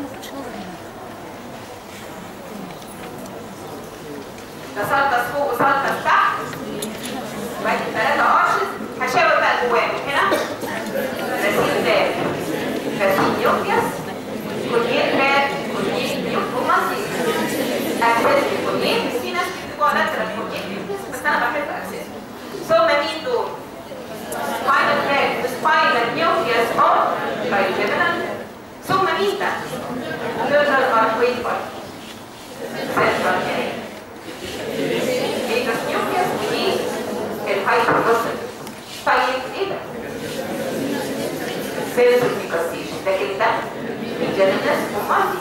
ده سلطه فوق وسلطه تحت وبعد ثلاثه ارشز هشاور بقى جواه هنا غسيل دال غسيل يوكيس كولين باد كولين يوكوماسي اكسس كولين في ناس بيكتبوها لاترال كولين بس انا بحب اكسس ثم مين دول؟ spinal tract, the spinal nucleus of trigeminal ثم مين ده؟ neural pathway part central area vagus nucleus ودي الهايبوثيسيس طيب ايه ده؟ cells communication لكن ده الجنس ومالي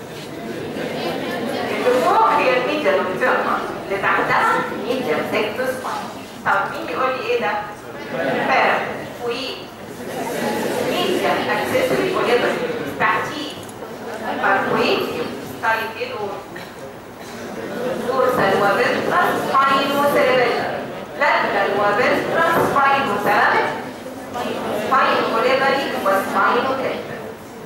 اللي فوق هي الميديا والفيرما اللي تحتها ميديا سيكتوس طب مين يقول لي ايه ده؟ بارا وايه ميديا اكسسوري وليبر تحتيه باروي طيب ايه دول دورسال وفنترال سباينو سيريبيلر لاترال وفنترال سباينو سيراميك سباينو وليبري وسباينو تريبل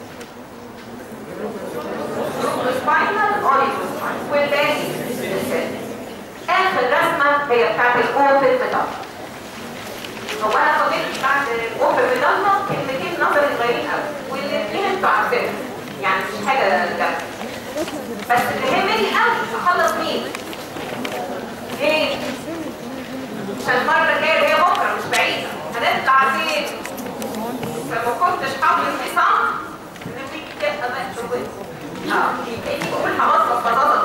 سباينال اوريجو سباين والباقي اخر رسمه هي بتاعت الاوبن ميتال هو انا فضلت بعد الاوبن بضلمه كلمتين نظري صغيرين قوي والاثنين انتوا عارفينهم يعني مش حاجه جامده بس اللي يهمني قوي اخلص مين؟ ايه؟ عشان المره الجايه اللي هي بكره مش بعيده هنطلع فين؟ فما كنتش حافظ الحصان نبتدي كده بقى شويه اه كاني بقول هوظف بطاطا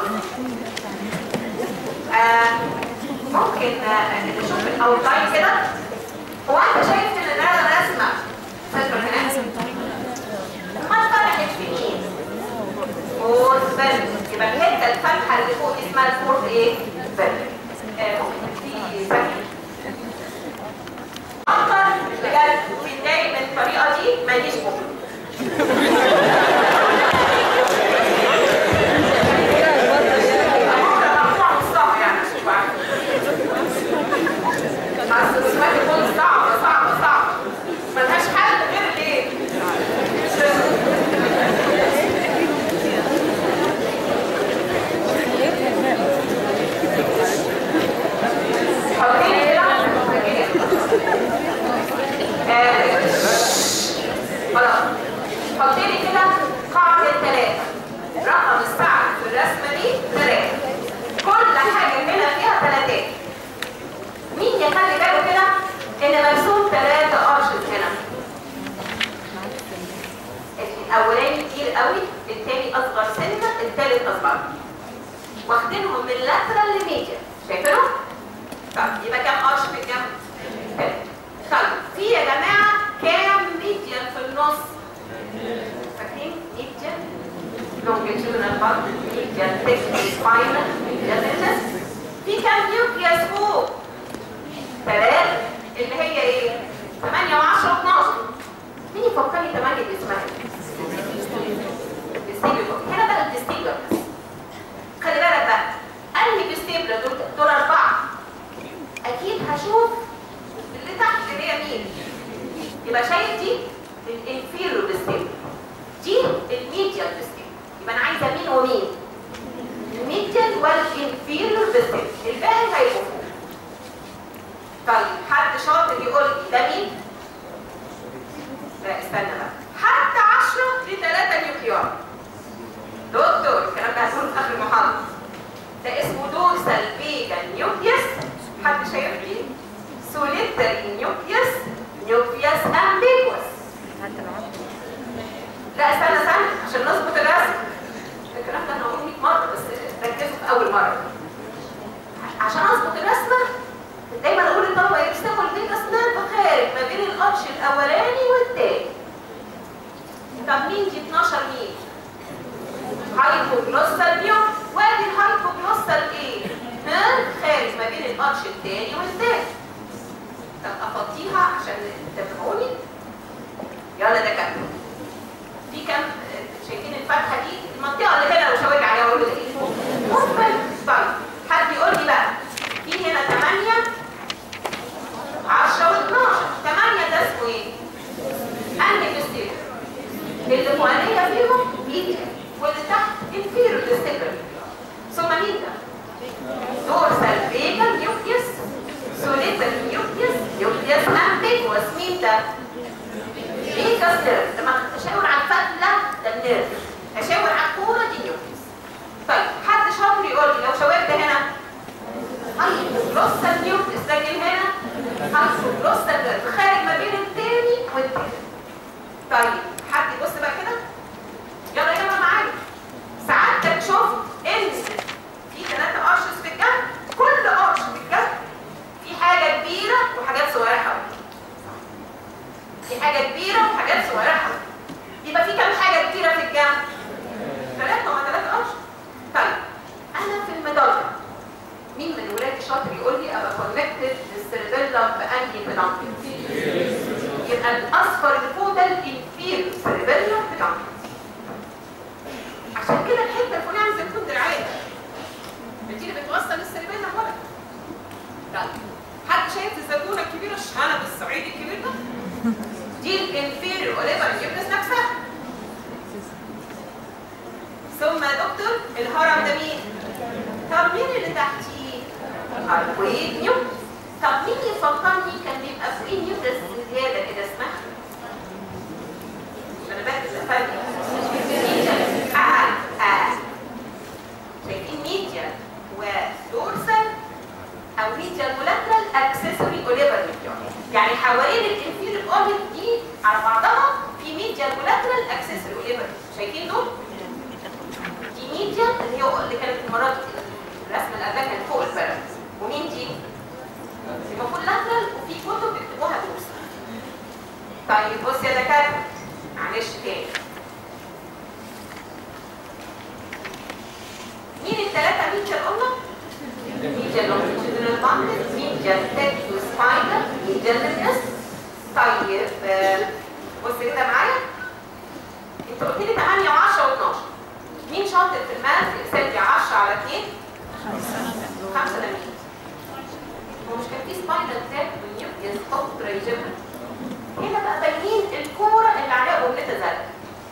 آه ممكن آه نشوف الاوتلاين كده هو انت شايف ان ده رسمه فاكر هنا ما فرحت في مين فورس بلد يبقى الحته الفتحه اللي فوق دي اسمها الفورس ايه بلد آه ممكن في سكن اكتر بجد بتضايق من الطريقه دي ما يجيش بكره اصل دلوقتي كل صعبه صعبه صعبه ملهاش حل غير الايه؟ حاطين كده خلاص حاطين كده قاعده ثلاثه رقم الساعه في الرسمه دي ثلاثه كل حاجه هنا فيها ثلاثات مين يخلي باله كده ان مرسوم ثلاثة ارشز هنا الاولاني كتير قوي الثاني اصغر سنة الثالث اصغر واخدينهم من لاترال لميديا شايفينهم؟ طيب يبقى كام ارش في الجنب؟ طيب في يا جماعة كام ميديا في النص؟ فاكرين؟ ميديا longitudinal part ميديا تكني سباينال ميديا لينس في كام نيوكليوس فوق؟ ثلاث اللي هي ايه 8 و10 و12 مين يفكرني 8 دي اسمها الديستيبل هنا بقى الديستيبل خلي بالك بقى انهي ديستيبل دول دول اربعه اكيد هشوف اللي تحت اللي هي مين يبقى شايف دي الانفيرو ديستيبل دي الميديال ديستيبل يبقى انا عايزه مين ومين الميديال والانفيرو ديستيبل الباقي هيبقوا فوق طيب حد شاطر يقول لي ده مين؟ لا استنى بقى حتى 10 ل 3 نيوكليار دكتور الكلام ده هتقوله في اخر المحاضره ده اسمه دورسال فيجا نيوكليوس حد شايف لي؟ سوليتري نيوكليوس نيوكليوس امبيجوس لا استنى استنى عشان نظبط الرسم الكلام ده انا هقوله 100 مره بس ركزوا في اول مره عشان اظبط الرسمه دايما اقول للطلبه يرسموا البيت اسنان بخارج ما هايبوجلوسال نيوم وادي الهايبوجلوسال ايه ها خارج ما بين الارش الثاني والثالث طب افضيها عشان تفهموني يلا ده كام في كام شايفين الفتحه دي المنطقه اللي هنا لو شاور عليها اقول له ايه مقبل طيب حد يقول لي بقى في هنا 8 10 و12 8 ده اسمه ايه انهي فيستيبل اللي فوقانيه فيهم ميديا واللي تحت انفيرو فيستيبل ثم مين ده دورسال فيجن نيوكليوس سوليتال نيوكليوس نيوكليوس امبيجوس مين ده ميجاس نيرف لما تشاور على الفتله ده النيرف اشاور على الكوره دي نيوكليوس طيب حد شاطر يقول لي لو شاورت هنا هايبوجلوسال نيوكليوس لكن هنا هايبوجلوسال نيرف خارج ما بين الثاني والثالث طيب حد يبص بقى كده يلا يا جماعه معايا سعادتك شفت ان في ثلاثة ارشز في الجنب كل ارش في الجنب في حاجة كبيرة وحاجات صغيرة حواليه في حاجة كبيرة وحاجات صغيرة حواليه يبقى في كام حاجة كبيرة في الجنب؟ ثلاثة وما ثلاثة ارش طيب انا في المدرج مين من ولادي شاطر يقول لي ابقى كونكتد للسيربيلم بانهي بلانكت يبقى الاصفر اللي فوق ده الانفير سيربيلم بلانكت عشان كده الحته الفلانيه عايزه تكون دراعيه دي اللي بتوصل السيربيلم ورا طيب حد شايف الزيتونه الكبيره الشهانه بالصعيدي الكبير ده دي الانفيريور اوليفر الجبنس نفسها ثم يا دكتور الهرم ده مين؟ طب مين اللي تحتيه؟ الكويد نيوكليس طب مين يفكرني كان بيبقى في نيوكليس زياده كده اسمها؟ انا بركز افهم اه اه شايفين ميديا ودورسال او ميديا مولاترال اكسسوري اوليفر نيوكليون يعني حوالين الانفيريور اوليف دي على بعضها في ميديا مولاترال اكسسوري اوليفر شايفين دول؟ دي ميديا اللي هي اللي كانت المره دي كده الرسم اللي قبلها كان فوق البلد ومين دي؟ المفروض لاترال وفي كتب بيكتبوها دورسال طيب بص يا دكاتره معلش تاني مين الثلاثة ميديا قلنا؟ ميديا لونجيتودينال باندل ميديا تكتو سبايدر ميديا لينس طيب آه، بص كده معايا انت قلت لي 8 و10 و12 مين شاطر في الماث اكسل لي 10 على 2 5 ده مين؟ هو مش كان في سبايدر تراك والنيوكليس قطر يجيبها هنا بقى باينين الكوره اللي عليها قملتها زرقاء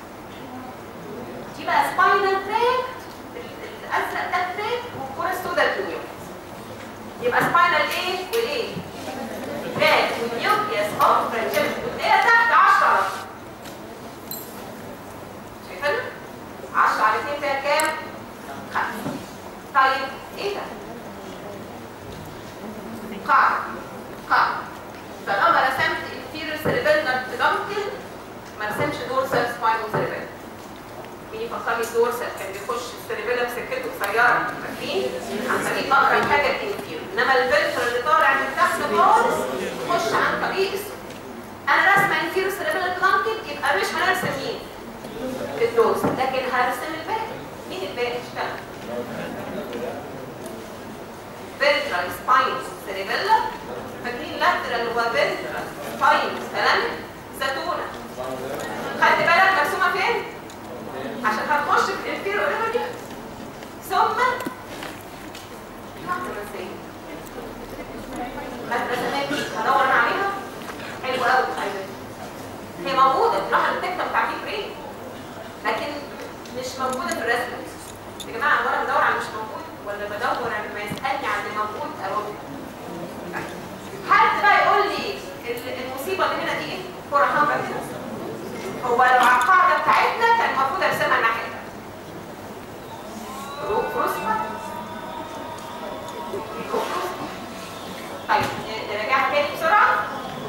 دي بقى سباينال تراك الازرق ده تراك والكوره السوداء النيوكليس يبقى سباينال ايه وايه؟ تراك والنيوكليس اوف فرنجيم والدايره تحت 10 على شايفين؟ 10 على 2 فيها كام؟ 5 طيب ايه ده؟ قاعدة قاعدة طالما رسمت inferior cerebellar peduncle ما رسمش dorsal spinal cerebellum مين يفكرني الدورسال كان بيخش السيربيلم سكته قصيره فاكرين؟ عن طريق اقرب حاجه الانفيريور انما الفلتر اللي طالع من تحت خالص يخش عن طريق السوق انا راسمه انفيريور cerebellar peduncle يبقى مش هنرسم مين؟ الدورسال لكن هرسم الباقي مين الباقي اشتغل؟ ventral spinal cerebellar فاكرين lateral وventral spinal كلام زتونة خدت بالك مرسومة فين؟ عشان هتخش في الانفيريور اوريفر دي ثم واحدة بس ايه؟ خدت رسمات دي هدور انا عليها حلوة قوي هي موجودة راح التكتة بتاع في برين لكن مش موجودة في الرسمة يا جماعة انا وانا بدور على مش موجود ولا بدور لما يسألني عن اللي موجود أرد حد بقى يقول لي المصيبة اللي هنا دي ايه؟ كرة حمراء كده هو لو على القاعدة بتاعتنا كان المفروض ارسمها الناحية كروسبا طيب نراجعها تاني بسرعة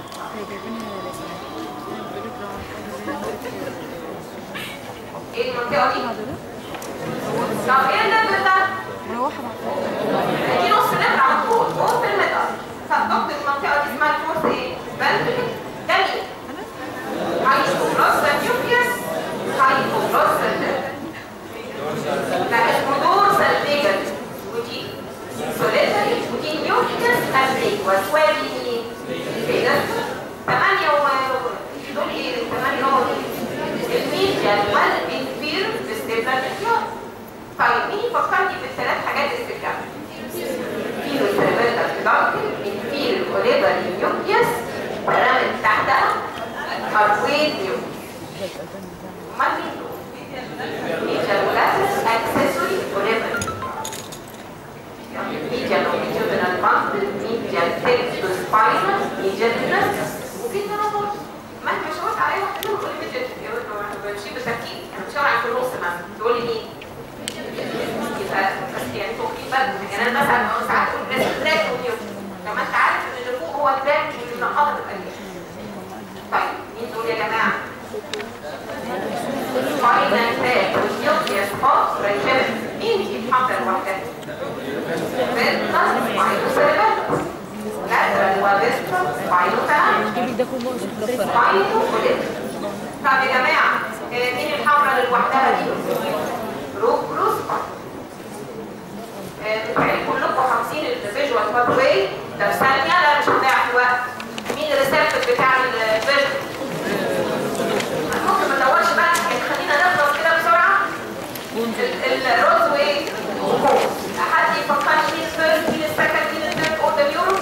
ايه المنطقة دي؟ طب ايه الليفل ده؟ مروحة مع دي نص لتر على طول وهو في المتر طب ضغط المنطقه دي اسمها الفورس ايه؟ فالفيك ده مين؟ هايبوبلاس نيوكليوس هايبوبلاس طيب مين يفكرني بالثلاث حاجات اللي في الجنب؟ فيلو سيربيلا فيداركل انفيل اوليفري نيوكليوس ورامت تحتها اركويد نيوكليوس امال مين دول؟ ميجالولاتس اكسسوري اوليفري ميجالو ميجوبينال مانتل ميجال تكتو سباينال ميجالولاتس وفي تنظر مهما شاورت على اي واحد منهم تقول لي ميجال بمشي بالتركيب انا مش على في النص مثلا تقول لي مين؟ يبقى بس يعني توقيت بالك يعني انا مثلا أنا ساعات اقول بس تراك وميوت لما انت عارف ان اللي فوق هو تراك واللي منقطع تبقى ميوت طيب مين دول يا جماعه؟ فاينل تراك والنيوكليوس اوف ريجيمنت مين بيتحضر لوحدها؟ فيرتال سباينو سيربيلس لاترال وفيسترال سباينو تمام سباينو كوليكت طب يا جماعه آه، مين الحمراء اللي لوحدها دي؟ روبروس بتهيألي كلكم حافظين الفيجوال باث واي ده في ثانيه لا مش هنضيع في وقت مين الريسبتور بتاع الفيجوال ممكن ما ندورش بقى يعني خلينا نخلص كده بسرعه الروز واي حد يفكرني مين الفيرست مين السكند مين الثيرد اوردر نيورو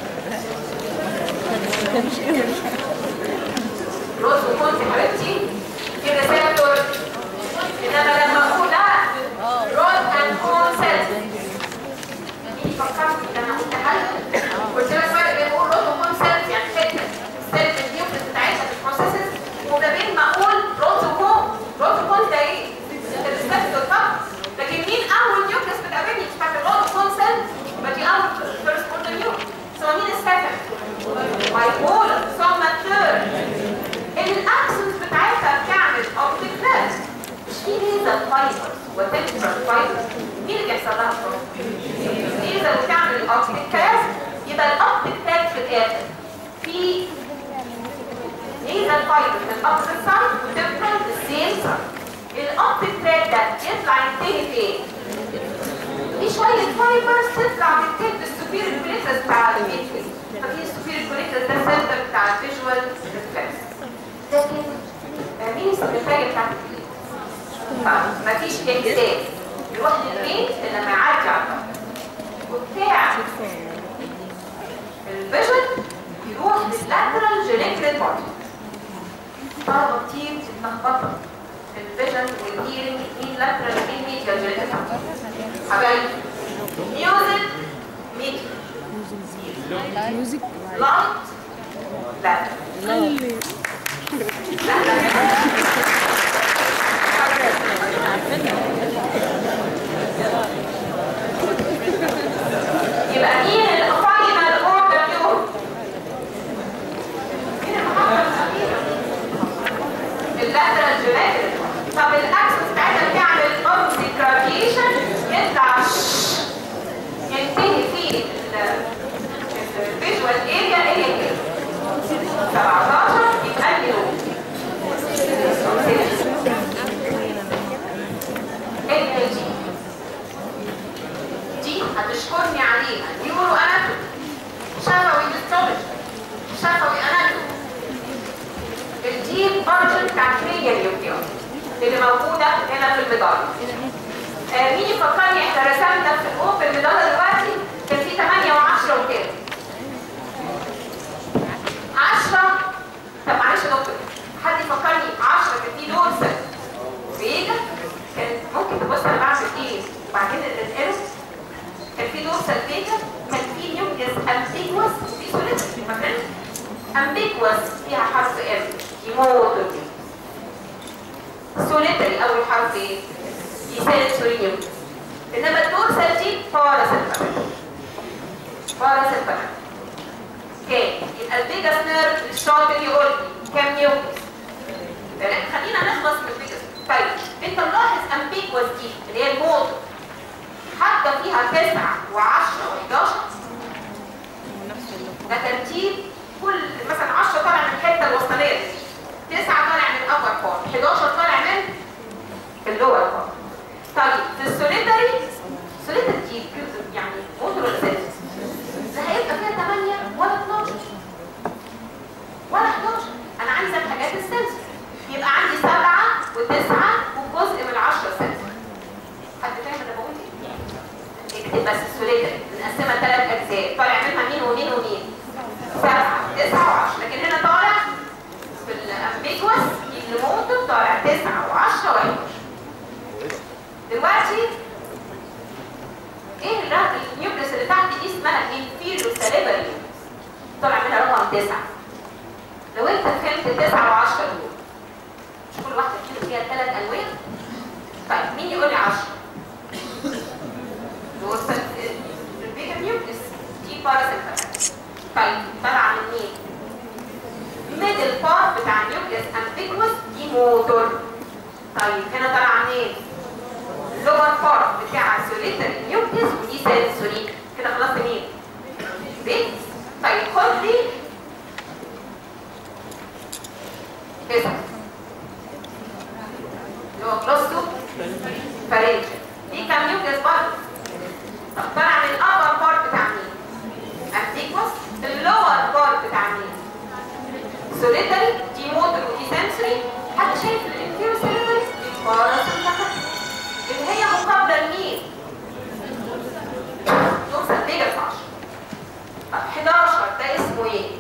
روز وكونتي حبيبتي في ريسبتور انما لما اقول لا رود اند كون سيلز مين فكرت ان انا قلت حاجه قلت لك فرق بين اقول رود وكون سيلز يعني حته السيلز النيوكليس بتاعتها في البروسيسز وما بين ما اقول رود وكون رود وكون ده ايه؟ الريسبتور طبعا لكن مين اول نيوكليس بتقابلني مش بتاعت الرود وكون سيلز يبقى دي اول فيرست اوردر نيوكليس ثم مين السكند؟ بايبولر ثم الثيرد الاكسنس بتاعتها بتعمل اوبتيك نيرف مش في ليزر فايبر وتكترال فايبر مين اللي بيحصل لها ليزر بتعمل اوبتيك كاس يبقى الاوبتيك تاج في الاخر في ليزر فايبر في الاوبتيك سايد وتكترال في السيم سايد الاوبتيك تاج ده يطلع ينتهي فين؟ في شوية فايبرز تطلع بتكتب السوبير كوليتس بتاع الميتري ففي السوبير كوليتس ده سنتر بتاع الفيجوال ريفلكس لكن آه، مين السكرتارية بتاعت البيت؟ فمفيش اهتزاز يروح للبيت لما يعدي على الارض وبتاع الفيجن يروح لللاترال جينيكريت بودي طلبة كتير بتتلخبط في الفيجن والهيرنج مين لاترال مين ميديال جينيكريت حبايبي ميوزك ميديا ميوزك لايت لا لا لا يبقى مين الفاينل اوردر يوم مين المحطة الأخيرة اللاترال جينيتال طب الاكسس بتاعتها بتعمل اوبسي جراديشن يطلع ينتهي في الفيجوال اريا اريا كده 17 يبقى لي لون ال دي دي هتشكرني عليها نيورو اناتومي شفوي هيستولوجي شفوي اناتومي الديب اورجن بتاعت فيجن يوكيون اللي موجوده هنا في المدار آه مين يفكرني احنا رسمنا في فوق في المدار دلوقتي كان في 8 و10 وكام 10 طب معلش يا دكتور حد يفكرني 10 كان في دورسل فيجا كان ممكن تبص انا بعمل ايه وبعدين ننقله كان في دورسال فيجا كان في نيوكليس امبيجوس في سوليد فاكرين امبيجوس فيها حرف ام يموت سوليتري اول حرف ايه يسنسوري نيوكليس انما الدورسال دي باراسيمباتيك باراسيمباتيك كام يبقى البيجاس نيرف الشاطر يقول لي كام نيوكليس تمام خلينا نخلص من البيجاس طيب انت ملاحظ امبيجوس دي اللي هي الموت حاطه فيها 9 و10 و11 ده ترتيب كل مثلا 10 طالع من الحته الوسطانيه دي 9 طالع من الابر بارت 11 طالع من اللور بارت طيب في السوليتري السوليتري دي يعني موتور اساسي لا هيبقى فيها 8 ولا 12 ولا 11 انا عايزه الحاجات السنسور يبقى عندي 7 و9 وجزء من 10 سنسور حد فاهم اكتب بس السوليتري بنقسمها ثلاث اجزاء طالع منها مين ومين ومين سبعه تسعه وعشره لكن هنا طالع في الامبيكوس الموتور طالع تسعه وعشره وحداشر دلوقتي ايه الرهب النيوكليس اللي تحت دي اسمها انفيريو ساليبري طلع منها رقم تسعه لو انت فهمت تسعه وعشره دول مش كل واحده فيهم فيها ثلاث الوان طيب مين يقول لي 10 وصل البيتا نيوكليس دي باراسيمباتيك طيب طالعه من مين ميدل بارت بتاع النيوكليس امبيكوس دي موتور طيب هنا طالعه منين اللور بارت بتاع سوليتري نيوكليس ودي سنسوري كده خلصت مين بيت طيب خد لي اسم اللي هو كلوستو فرنج دي كام نيوكليس برضه طب طلع من الابر بارت بتاع مين امبيكوس اللور بارت بتاع مين سوليتري دي موتور ودي سنسوري حد شايف الانفيرو سيلولر دي باراسمباتيك اللي هي مقابله لمين توصل بيجا 12 طب 11 ده اسمه ايه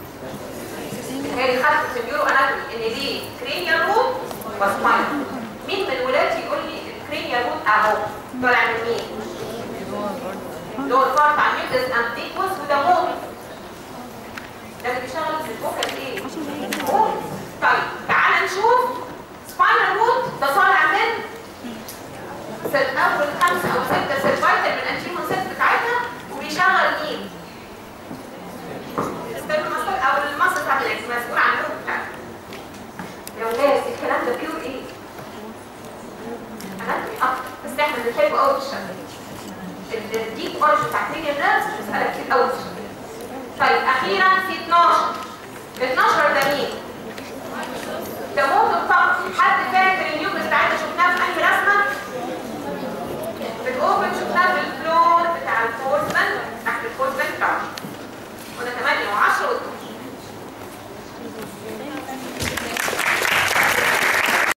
هي خدت في النيورو اناتومي ان دي كرينيال روت وسباين مين من ولادي يقول لي الكرينيال روت اهو طالع من مين لور بارت عن نيوكليس امبيكوس وده موت ده اللي بيشتغل في الفوكال ايه موت طيب تعال نشوف سباينال روت ده طالع من ست اول خمسه او سته سيرفايتال من الانتيمون سيت بتاعتها وبيشغل مين السبرماتول او المصل بتاع الاكس مسؤول عن الروح بتاعته يا ولاد الكلام ده بيور ايه؟ اناتومي اكتر بس احنا بنحبه قوي في الشغل الديب اورج بتاع تيجي الناس بتسالك كتير قوي في الشغل طيب اخيرا في 12 ال 12 ده مين؟ ده موت فقط حد فاكر النيوكليس بتاعتنا شفناها في انهي رسمه؟ في الاوبن شفناها في الفلور بتاع الفورسمان تحت الفورسمان بتاعه وانا كمان